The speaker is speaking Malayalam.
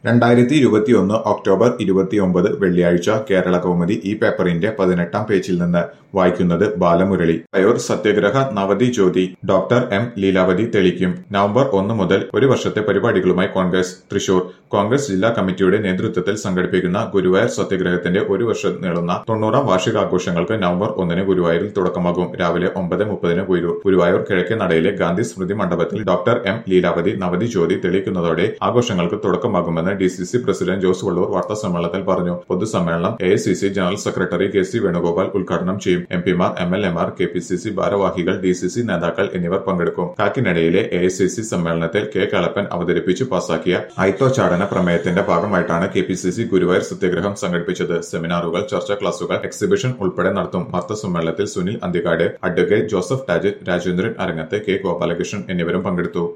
രണ്ടായിരത്തി ഇരുപത്തിയൊന്ന് ഒക്ടോബർ ഇരുപത്തിയൊമ്പത് വെള്ളിയാഴ്ച കേരള കൗമുദി ഈ പേപ്പറിന്റെ പതിനെട്ടാം പേജിൽ നിന്ന് വായിക്കുന്നത് ബാലമുരളി പയോർ സത്യഗ്രഹ നവതി ജ്യോതി ഡോക്ടർ എം ലീലാവതി തെളിക്കും നവംബർ ഒന്ന് മുതൽ ഒരു വർഷത്തെ പരിപാടികളുമായി കോൺഗ്രസ് തൃശൂർ കോൺഗ്രസ് ജില്ലാ കമ്മിറ്റിയുടെ നേതൃത്വത്തിൽ സംഘടിപ്പിക്കുന്ന ഗുരുവായൂർ സത്യഗ്രഹത്തിന്റെ ഒരു വർഷം നീളുന്ന തൊണ്ണൂറാം വാർഷികാഘോഷങ്ങൾക്ക് നവംബർ ഒന്നിന് ഗുരുവായൂരിൽ തുടക്കമാകും രാവിലെ ഒമ്പത് മുപ്പതിന് ഗുരു ഗുരുവായൂർ കിഴക്കേ നടയിലെ ഗാന്ധി സ്മൃതി മണ്ഡപത്തിൽ ഡോക്ടർ എം ലീലാവതി നവതി ജ്യോതി തെളിയിക്കുന്നതോടെ ആഘോഷങ്ങൾക്ക് തുടക്കമാകുമെന്ന് D C C president Jose Vallur വാർത്താ സമ്മേളനത്തിൽ പറഞ്ഞു പൊതുസമ്മേളനം A C C general secretary K C Venugopal ഉദ്ഘാടനം ചെയ്യും എം പിമാർ എം എൽ എമാർ കെ പി സി സി ഭാരവാഹികൾ ഡി സി സി നേതാക്കൾ എന്നിവർ പങ്കെടുക്കും കാക്കിനടയിലെ എ സി സി സമ്മേളനത്തിൽ കെ കളപ്പൻ അവതരിപ്പിച്ച് പാസാക്കിയ ഐത്തോച്ചാടന പ്രമേയത്തിന്റെ ഭാഗമായിട്ടാണ് K P C C Guruvayur Satyagraha സംഘടിപ്പിച്ചത് സെമിനാറുകൾ ചർച്ചാ ക്ലാസുകൾ എക്സിബിഷൻ ഉൾപ്പെടെ നടത്തും വാർത്താ സമ്മേളനത്തിൽ സുനിൽ അന്തികാട് അഡ്വക്കേറ്റ് ജോസഫ് ടാജറ്റ് രാജേന്ദ്രൻ അരങ്ങത്ത് കെ ഗോപാലകൃഷ്ണൻ എന്നിവരും പങ്കെടുത്തു